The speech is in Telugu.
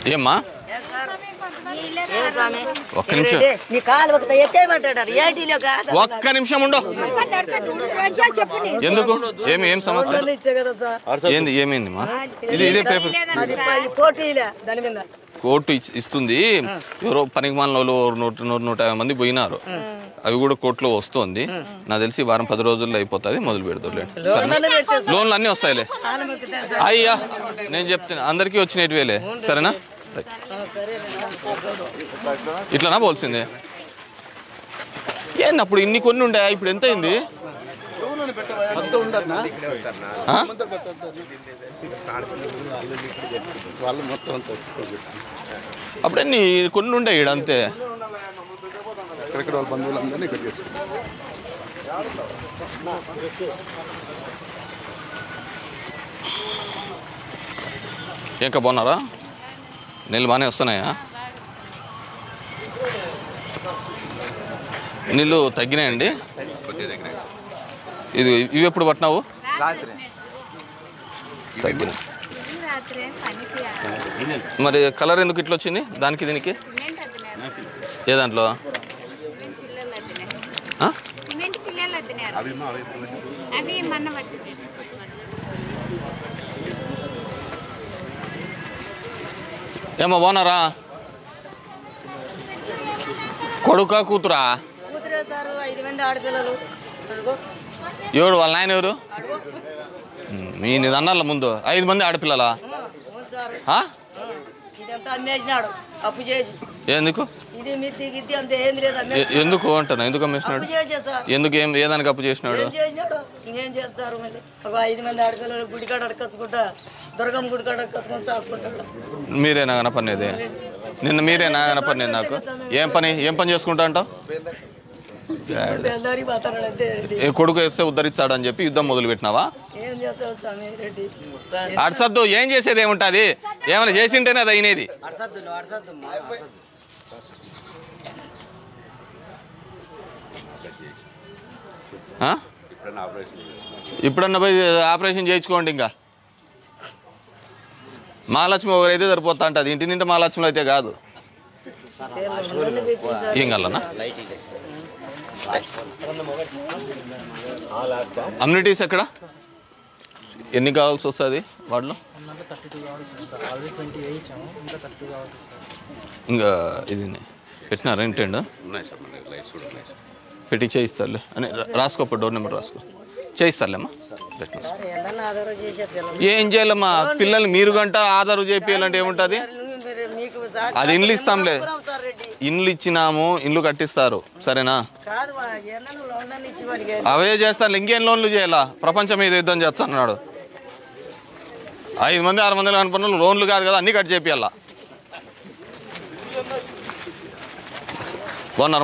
ఏమ్మా ఏం స్వామి ఒక్క నిమిషం. ఏంటి? నీ కాలు ఒక ఎత్తేయమంటాడు ఏటీలో కాదు ఒక్క నిమిషం ఉండు ఎందుకు ఏమి ఏం సమస్య ఇచ్చే కదా సార్ ఏంది ఏమైంది మా ఇది ఇదే పేపర్ అది ఈ పోటీలే దాని మీద కోర్టు ఇచ్- ఇస్తుంది ఎవరో పనికి వాళ్ళు నూట నూట నూట యాభై మంది పోయినారు అవి కూడా కోర్టులో వస్తుంది నాకు తెలిసి ఈ వారం పది రోజుల్లో అయిపోతుంది మొదలు పెడతారు సరేనా లోన్లు అన్నీ వస్తాయిలే అయ్యా నేను చెప్తున్నా అందరికీ వచ్చినట్టువేలే సరేనా రైట్. ఇట్లానా పోల్సిందే ఏంది అప్పుడు ఇన్ని కొన్ని ఉండే ఇప్పుడు ఎంత అయింది ఆ? వాళ్ళు మొత్తం అంతా అప్పుడు ఎన్ని కొన్ని ఉండే ఈడ అంతే ఎక్కడెక్కడ వాళ్ళ బంధువులందరినీ ఇక్కడ చేసుకుంటాం ఇంకా బాగున్నారా నీళ్ళు బాగానే వస్తున్నాయా నీళ్ళు తగ్గినాయండి ఇది ఇవి ఎప్పుడు పట్టినావు తగ్గినాయి రాత్రి పనికి మరి కలర్ ఎందుకు ఇట్లా వచ్చింది దానికి దీనికి సిమెంట్ వద్దినారు ఏ దాంట్లో సిమెంట్ పిల్లలు వద్దినారు ఆ? సిమెంట్ పిల్లలు వద్దినారు అవి మొన్న పట్టి ఏమో బాగున్నారా కొడుకా కూతురా కూతురే సార్ ఐదు మంది ఆడపిల్లలు అడుగు ఎవడు వాళ్ళ నాయన ఎవరు అడుగు ఉమ్, మీ నిదన్నాళ్ళ ముందు ఐదు మంది ఆడపిల్లలా అవును సార్ ఆ? ఇదంతా అమ్మేసినాడు అప్పు చేసి ఎందుకు ఇది మిత్తి గిత్తి అంత ఏంది లేదు ఎ- అమ్మేసి ఎందుకు అంటాను ఎందుకు అమ్మేసినాడు అప్పు చేసే సార్ ఎందుకు ఏం ఏ దానికి అప్పు చేసినాడు ఏం చేసినాడు ఇంకేం చేస్తారు మళ్ళీ ఒక ఐదు మంది ఆడపిల్లలు గుడికాడ అడకచ్చుకుంటా దుర్గమ్మ గుడికాడ అడకచ్చుకొని సాపుకుంటాడు మీరేనా కనపనేది నిన్న మీరేనా కనపనేది నాకు ఏం పని ఏం పని చేసుకుంటా అంటావు అందరికి పోతాడు అంతే రెడ్డి ఏ కొడుకు వేస్తే ఉద్ధరిస్తాడని చెప్పి యుద్ధం మొదలు పెట్టినావా ఏం చేస్తావు స్వామి రెడ్డి అడ్సద్దు ఏం చేసేది ఏముంటుంది ఏమైనా చేసింటేనే అది అయినది ఆ? ఇప్పుడన్నా పోయి ఆపరేషన్ చేయించుకోండి ఇంకా మహాలక్ష్మి ఒకరైతే సరిపోతా ఉంటుంది ఇంటి నిండా మహాలక్ష్మిలో అయితే కాదు ఏం కాలనా అమ్యూనిటీస్ ఎక్కడ ఎన్ని కావాల్సి వస్తుంది వాటిలో ఇంకా ఇది పెట్టినారా ఇంటెండ్ ఉన్నాయి సార్ మన లైట్స్ కూడా ఉన్నాయి సార్ పెట్టి చేయిస్తారులే అని రా- రాసుకోపో డోర్ నెంబర్ రాసుకో చేయిస్తారులేమ్మా పెట్టినా సార్. ఏమన్నా ఆధారం చేసేది కదా. ఏం చేయాలమ్మా పిల్లల్ని మీరు గంట ఆధారు చేపియాలంటే ఏముంటుంది మీరు మీకు సార్ అది ఇండ్లు ఇస్తాంలే సార్ రెడ్డి ఇండ్లు ఇచ్చినాము ఇండ్లు కట్టిస్తారు సరేనా కాదు వా, ఏమన్నా లోన్ ఇచ్చి వాడికి అవే చేస్తారు ఇంకేం లోన్లు చేయాలా ప్రపంచం మీద యుద్ధం చేస్తున్నాడు ఐదు మంది ఆరు మంది కనుపన్న లోన్లు కాదు కదా అన్నీ కట్ చేపియాలా బాగున్నారు